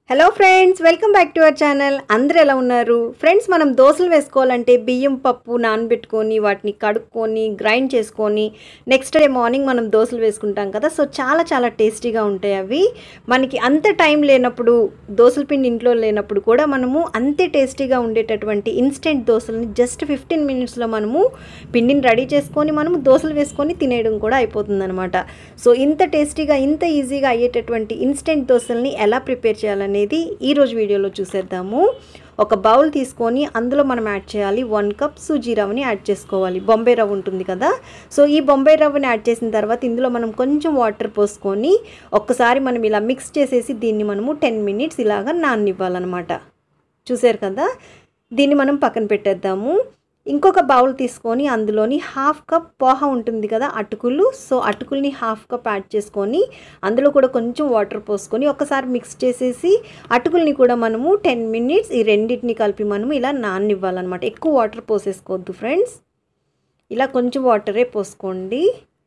hello friends welcome back to our channel అందరూ ఎలా ఉన్నారు ఫ్రెండ్స్ మనం దోశలు వేసుకోవాలంటే బియ్యం పప్పు నానబెట్టుకొని వాటిని కడుక్కొని గ్రైండ్ చేసుకొని నెక్స్ట్ డే మార్నింగ్ మనం దోశలు వేసుకుంటాం కదా సో చాలా చాలా టేస్టీగా ఉంటాయి అవి మనకి అంత టైం లేనప్పుడు దోశల పిండి ఇంట్లో లేనప్పుడు కూడా మనము అంతే టేస్టీగా ఉండేటటువంటి ఇన్స్టెంట్ దోశలని జస్ట్ ఫిఫ్టీన్ మినిట్స్లో మనము పిండిని రెడీ చేసుకొని మనము దోశలు వేసుకొని తినేయడం కూడా అయిపోతుందన్నమాట సో ఇంత టేస్టీగా ఇంత ఈజీగా అయ్యేటటువంటి ఇన్స్టెంట్ దోశల్ని ఎలా ప్రిపేర్ చేయాలనేది ఈరోజు వీడియోలో చూసేద్దాము ఒక బౌల్ తీసుకొని అందులో మనం యాడ్ చేయాలి వన్ కప్ సూజీ రవ్వని యాడ్ చేసుకోవాలి బొంబే రవ్వ ఉంటుంది కదా సో ఈ బొంబే రవ్వని యాడ్ చేసిన తర్వాత ఇందులో మనం కొంచెం వాటర్ పోసుకొని ఒక్కసారి మనం ఇలా మిక్స్ చేసేసి దీన్ని మనము టెన్ మినిట్స్ ఇలాగా నాననివ్వాలన్నమాట చూసారు కదా దీన్ని మనం పక్కన పెట్టేద్దాము ఇంకొక బౌల్ తీసుకొని అందులోని హాఫ్ కప్ పోహ ఉంటుంది కదా అటుకులు సో అటుకుల్ని హాఫ్ కప్ యాడ్ చేసుకొని అందులో కూడా కొంచెం వాటర్ పోసుకొని ఒకసారి మిక్స్ చేసేసి అటుకుల్ని కూడా మనము టెన్ మినిట్స్ ఈ రెండింటిని కలిపి మనము ఇలా నాననివ్వాలన్నమాట ఎక్కువ వాటర్ పోసేసుకోవద్దు ఫ్రెండ్స్ ఇలా కొంచెం వాటరే పోసుకోండి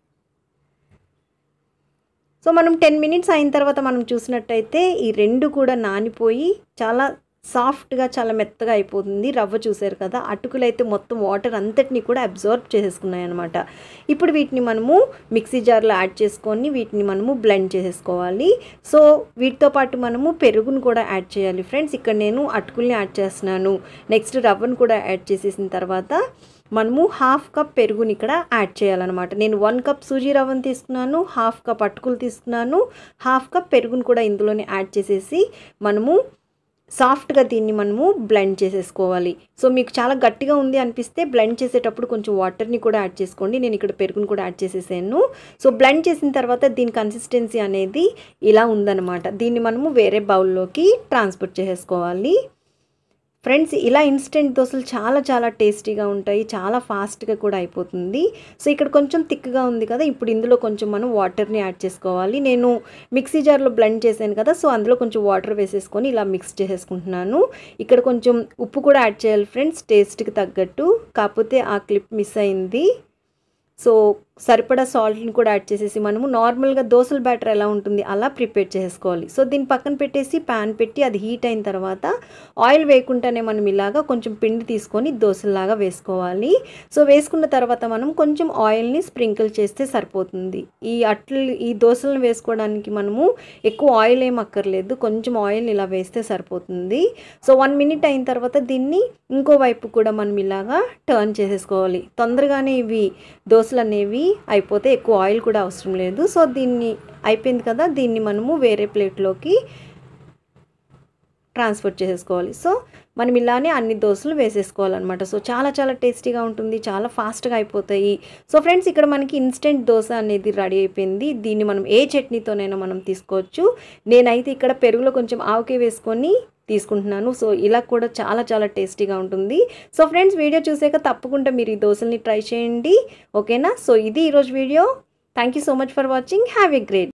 సో మనం టెన్ మినిట్స్ అయిన తర్వాత మనం చూసినట్టయితే ఈ రెండు కూడా నానిపోయి చాలా సాఫ్ట్గా చాలా మెత్తగా అయిపోతుంది రవ్వ చూసారు కదా అటుకులు అయితే మొత్తం వాటర్ అంతటిని కూడా అబ్జర్వ్ చేసేసుకున్నాయి అనమాట ఇప్పుడు వీటిని మనము మిక్సీ జార్లో యాడ్ చేసుకొని వీటిని మనము బ్లెండ్ చేసేసుకోవాలి సో వీటితో పాటు మనము పెరుగును కూడా యాడ్ చేయాలి ఫ్రెండ్స్ ఇక్కడ నేను అటుకుల్ని యాడ్ చేస్తున్నాను నెక్స్ట్ రవ్వను కూడా యాడ్ చేసేసిన తర్వాత మనము హాఫ్ కప్ పెరుగుని ఇక్కడ యాడ్ చేయాలన్నమాట నేను వన్ కప్ సూజీ రవ్వను తీసుకున్నాను హాఫ్ కప్ అటుకులు తీసుకున్నాను హాఫ్ కప్ పెరుగుని కూడా ఇందులోనే యాడ్ చేసేసి మనము సాఫ్ట్గా దీన్ని మనము బ్లెండ్ చేసేసుకోవాలి సో మీకు చాలా గట్టిగా ఉంది అనిపిస్తే బ్లెండ్ చేసేటప్పుడు కొంచెం వాటర్ని కూడా యాడ్ చేసుకోండి నేను ఇక్కడ పెరుగుని కూడా యాడ్ చేసేసాను సో బ్లెండ్ చేసిన తర్వాత దీని కన్సిస్టెన్సీ అనేది ఇలా ఉందన్నమాట దీన్ని మనము వేరే బౌల్లోకి ట్రాన్స్ఫర్ చేసేసుకోవాలి ఫ్రెండ్స్ ఇలా ఇన్స్టెంట్ దోశలు చాలా చాలా టేస్టీగా ఉంటాయి చాలా ఫాస్ట్గా కూడా అయిపోతుంది సో ఇక్కడ కొంచెం థిక్గా ఉంది కదా ఇప్పుడు ఇందులో కొంచెం మనం వాటర్ని యాడ్ చేసుకోవాలి నేను మిక్సీ జార్లో బ్లెండ్ చేశాను కదా సో అందులో కొంచెం వాటర్ వేసేసుకొని ఇలా మిక్స్ చేసేసుకుంటున్నాను ఇక్కడ కొంచెం ఉప్పు కూడా యాడ్ చేయాలి ఫ్రెండ్స్ టేస్ట్కి తగ్గట్టు కాకపోతే ఆ క్లిప్ మిస్ అయింది సో సరిపడా సాల్ట్ని కూడా యాడ్ చేసేసి మనము నార్మల్గా దోశల బ్యాటర్ ఎలా ఉంటుంది అలా ప్రిపేర్ చేసుకోవాలి సో దీన్ని పక్కన పెట్టేసి ప్యాన్ పెట్టి అది హీట్ అయిన తర్వాత ఆయిల్ వేయకుండానే మనం ఇలాగా కొంచెం పిండి తీసుకొని దోశలాగా వేసుకోవాలి సో వేసుకున్న తర్వాత మనం కొంచెం ఆయిల్ని స్ప్రింకిల్ చేస్తే సరిపోతుంది ఈ అట్లు ఈ దోశలను వేసుకోవడానికి మనము ఎక్కువ ఆయిల్ ఏం అక్కర్లేదు కొంచెం ఆయిల్ ఇలా వేస్తే సరిపోతుంది సో వన్ మినిట్ అయిన తర్వాత దీన్ని ఇంకో వైపు కూడా మనం ఇలాగా టర్న్ చేసేసుకోవాలి తొందరగానే ఇవి దోశలు అనేవి అయిపోతే ఎక్కువ ఆయిల్ కూడా అవసరం లేదు సో దీన్ని అయిపోయింది కదా దీన్ని మనము వేరే ప్లేట్లోకి ట్రాన్స్ఫర్ చేసేసుకోవాలి సో మనం ఇలానే అన్ని దోశలు వేసేసుకోవాలన్నమాట సో చాలా చాలా టేస్టీగా ఉంటుంది చాలా ఫాస్ట్గా అయిపోతాయి సో ఫ్రెండ్స్ ఇక్కడ మనకి ఇన్స్టెంట్ దోశ అనేది రెడీ అయిపోయింది దీన్ని మనం ఏ చట్నీతోనైనా మనం తీసుకోవచ్చు నేనైతే ఇక్కడ పెరుగులో కొంచెం ఆవకాయ వేసుకొని తీసుకుంటున్నాను సో ఇలా కూడా చాలా చాలా టేస్టీగా ఉంటుంది సో ఫ్రెండ్స్ వీడియో చూసాక తప్పకుండా మీరు ఈ దోశల్ని ట్రై చేయండి ఓకేనా సో ఇది ఈరోజు video thank you so much for watching have a great